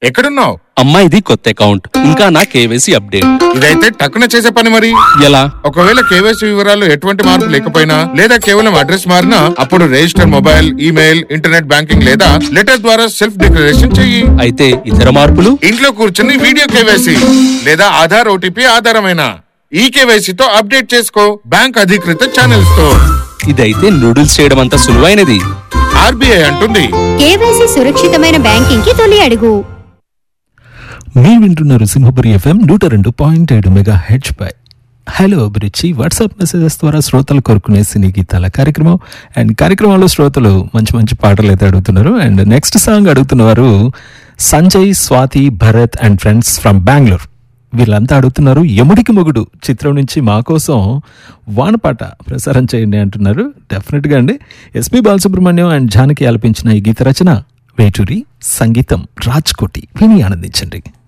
ఎక్కడున్నావు అమ్మాయిది కొత్త అకౌంట్ ఇంకా నా కేవైసీ అప్డేట్ ఇదైతే టక్కున చేసే పని మరి ఎలా ఒకవేళ కేవైసీ వివరాలు ఎటువంటి మార్పు లేకపోయినా లేదా కేవలం అడ్రస్ మారినా అప్పుడు register mobile email internet banking లేదా లెటర్ ద్వారా సెల్ఫ్ డిక్లరేషన్ చెయ్యి అయితే ఇతర మార్పులు ఇంట్లో కూర్చుని వీడియో కేవైసీ లేదా ఆధార్ ఓటీపీ ఆధారమైన ఈ కేవైసీతో అప్డేట్ చేసుకో బ్యాంక్ అధికృత ఛానల్స్ తో ఇదైతే నూడిల్స్ చేయడం అంత సులువైనది ఆర్బీఐ అంటుంది కేవైసీ సురక్షితమైన బ్యాంకింగ్ కి తొలి అడుగు మీరు వింటున్నారు సింహపురి ఎఫ్ఎం నూట రెండు పాయింట్ ఏడు మెగా హెచ్ పై హలో అభిరుచి వాట్సాప్ మెసేజెస్ ద్వారా శ్రోతలు కోరుకునే సినీ గీతాల కార్యక్రమం అండ్ కార్యక్రమంలో శ్రోతలు మంచి మంచి పాటలు అయితే అడుగుతున్నారు అండ్ నెక్స్ట్ సాంగ్ అడుగుతున్నవారు Sanjay Swathi Bharath and friends from Bengaluru వీళ్ళంతా అడుగుతున్నారు యముడికి మొగుడు చిత్రం నుంచి మా కోసం వానపాట ప్రసారం చేయండి అంటున్నారు డెఫినెట్గా అండి ఎస్పి బాలసుబ్రహ్మణ్యం అండ్ జానకి ఆలపించిన ఈ గీత రచన వేటూరి సంగీతం రాజ్కోటి విని ఆనందించండి